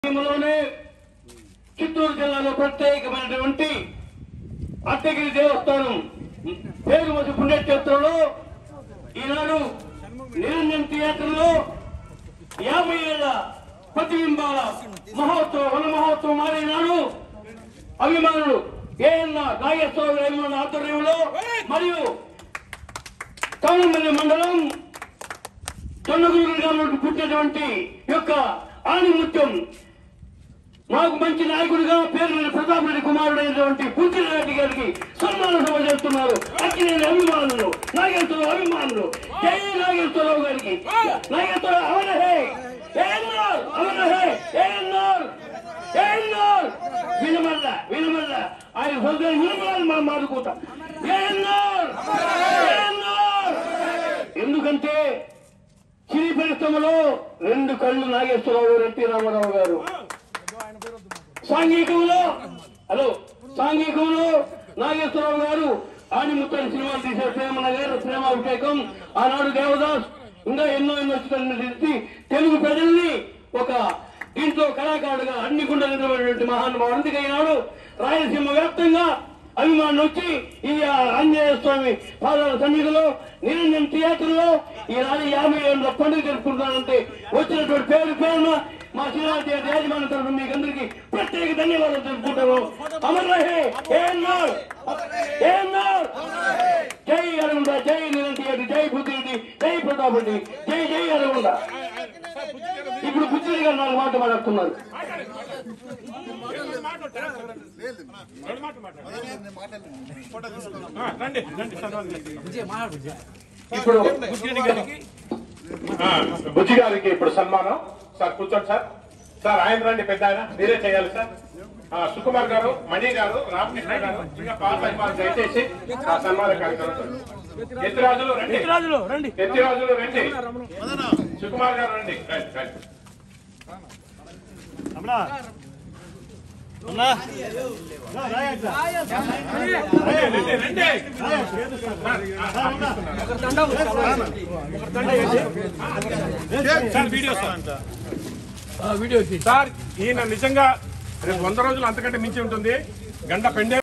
సమయంలోనే చిత్తూరు జిల్లాలో ప్రత్యేకమైనటువంటి అద్దగిరి దేవస్థానం పేరు మధ్య పుణ్యక్షేత్రంలో ఈనాడు నిరంజన్ థియేటర్లో యాభై ఏళ్ల ప్రతిబింబాల మహోత్సవం వన మహోత్సవం మారినాడు అభిమానులు ఏఎన్న నాగేశ్వర అభిమానుల ఆధ్వర్యంలో మరియు కౌనమల్లి మండలం తొన్నగూరు గ్రామంలో పుట్టినటువంటి యొక్క ఆణిముత్యం మాకు మంచి నాయకుడిగా పేరు ప్రతాప్ రెడ్డి కుమారుడైనటువంటి పుంచిన రెడ్డి గారికి సన్మాన సభ చేస్తున్నారు అక్కినేని అభిమానులు నాగేశ్వరరావు అభిమానులు జై నాగేశ్వరరావు గారికి నాగేశ్వరరావు అవనహే ఏఎన్ఆర్ అవనహే ఏఎన్ఆర్ ఏఎన్ఆర్ వినమల్ల వినమల్ల ఆయన హృదయం వినమల్లని మనం మాదుకుంటాం ఏఎన్ఆర్ ఏఎన్ఆర్ ఎందుకంటే సినీ పరిశ్రమలో రెండు కళ్ళు నాగేశ్వరరావు గారు ఎన్టీ రామారావు గారు సాంఘికంలో హలో సాంఘికంలో నాగేశ్వరరావు గారు ఆణిముత్తని సినిమాలు తీశారు ప్రేమ నగర్ ప్రేమ అభిషేకం ఆనాడు దేవదాస్ ఇంకా ఎన్నో ఎన్నో చిత్రాలను తీసి తెలుగు ప్రజల్ని ఒక దీంట్లో కళాకారుడుగా అన్ని గుండె నిలబడినటువంటి మహానుభావుడు అందుకే ఈనాడు రాయలసీమ వ్యాప్తంగా అభిమానులు వచ్చి ఈ ఆంజనేయ స్వామి పాదాల సన్నిధిలో నిరంజన్ థియేటర్ లో ఈనాడు యాభై ఏళ్ళ పండుగ జరుపుకుంటానంటే వచ్చినటువంటి పేరు పేరున మా శ్రీరామ థియేటర్ యాజమాన్య తరఫున మీకు అందరికీ ప్రత్యేక ధన్యవాదాలు తెలుపుకుంటాను అమర్ రహే ఏఎన్ఆర్ ఏఎన్ఆర్ జై అరగుండ జై నిరంజన్ థియేటర్ జై బుద్ధిరెడ్డి జై ప్రతాప్ రెడ్డి జై జై అరగుండ ఇప్పుడు బుద్ధిరెడ్డి గారు నాలుగు మాటలు మాట్లాడుతున్నారు రండి రండి సన్మానం ఇప్పుడు ఆ, బుజ్జి గారికి ఇప్పుడు సన్మానం సార్ కూర్చోండి సార్ సార్ ఆయన రండి పెద్ద ఆయన మీరే చేయాలి సార్ ఆ, సుకుమార్ గారు మణి గారు రామకృష్ణ గారు ఇంకా పాత అభిమానులు దయచేసి ఆ సన్మాన కార్యక్రమం సార్. ఎత్తిరాజులు రండి రాజులు రండి ఎత్తిరాజులు రండి సుకుమార్ గారు రండి రండి రండి రండి, రండి. సార్ వీడియో సార్ సార్ ఈయన నిజంగా రేపు వంద రోజులు అంతకంటే మించి ఉంటుంది గంట పెండే